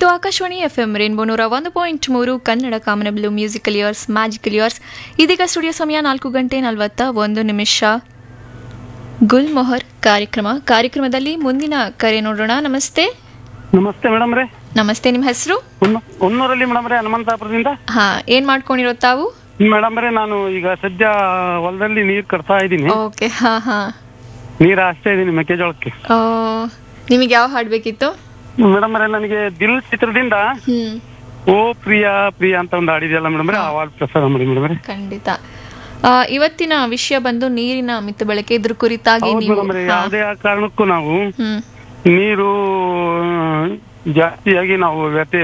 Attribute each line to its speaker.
Speaker 1: ಇದು Akashvani F M rainbow ನೂರ ಒಂದು ಪಾಯಿಂಟ್ ಮೂರು Kannada Kamanabilu musical years magical years ಇದೀಗ ಸ್ಟುಡಿಯೋ ಸಮಯ ನಾಲ್ಕು ಗಂಟೆ ನಲವತ್ತ ಒಂದು ನಿಮಿಷ ಗುಲ್ ಮೊಹರ್ ಕಾರ್ಯಕ್ರಮ ಕಾರ್ಯಕ್ರಮದಲ್ಲಿ ಮುಂದಿನ ಕರೆ ನೋಡೋಣ ನಮಸ್ತೆ
Speaker 2: ನಮಸ್ತೆ ಮೇಡಮ್ ರೇ
Speaker 1: ನಮಸ್ತೆ ನಿಮ್ಮ ಹೆಸರು
Speaker 2: ಹೊನ್ನೂರಲ್ಲಿ ಮೇಡಮ್ ರೇ ಹನುಮಂತಾಪುರದಿಂದ
Speaker 1: ಹಾ ಏನ್ ಮಾಡ್ಕೊಂಡಿರೋ ತಾವು
Speaker 2: ಮೇಡಮ್ ರೇ ನಾನು ಈಗ ಸದ್ಯ ಹೊಲದಲ್ಲಿ ನೀರ್ ಕಟ್ತಾ ಇದ್ದೀನಿ
Speaker 1: ಓಕೆ ಹಾ ಹಾ
Speaker 2: ನೀರ್ ಹಾಸ್ತಾ ಇದ್ದೀನಿ ಮೆಕ್ಕೆಜೋಳಕ್ಕೆ
Speaker 1: ಆ, ನಿಮಗೆ ಯಾವ ಹಾಡ್ ಬೇಕಿತ್ತು
Speaker 2: ಮೇಡಮ್ ರೇ ನನಗೆ ದಿಲ್ ಚಿತ್ರದಿಂದ
Speaker 1: ಹ್ಮ್
Speaker 2: ಓ ಪ್ರಿಯಾ ಪ್ರಿಯಾ ಅಂತ ಒಂದು ಹಾಡಿದೆಯಲ್ಲ ಮೇಡಮ್ ರೇ ಆ ಹಾಡ್ ಪ್ರಸಾರ ಮಾಡಿ ಮೇಡಮ್ ರೇ
Speaker 1: ಖಂಡಿತ ಆ, ಇವತ್ತಿನ ವಿಷಯ ಬಂದು ನೀರಿನ ಮಿತ ಬಳಕೆ ಇದ್ರ ಕುರಿತಾಗಿ
Speaker 2: ಹೌದು
Speaker 1: ನೀವು
Speaker 2: ಮೇಡಮ್ ರೇ
Speaker 1: ಹಾ.
Speaker 2: ಯಾವುದೇ ಕಾರಣಕ್ಕೂ ನಾವು
Speaker 1: ಹ್ಮ್
Speaker 2: ನೀರು ಆ, ಜಾಸ್ತಿಯಾಗಿ ನಾವು ವ್ಯರ್ಥ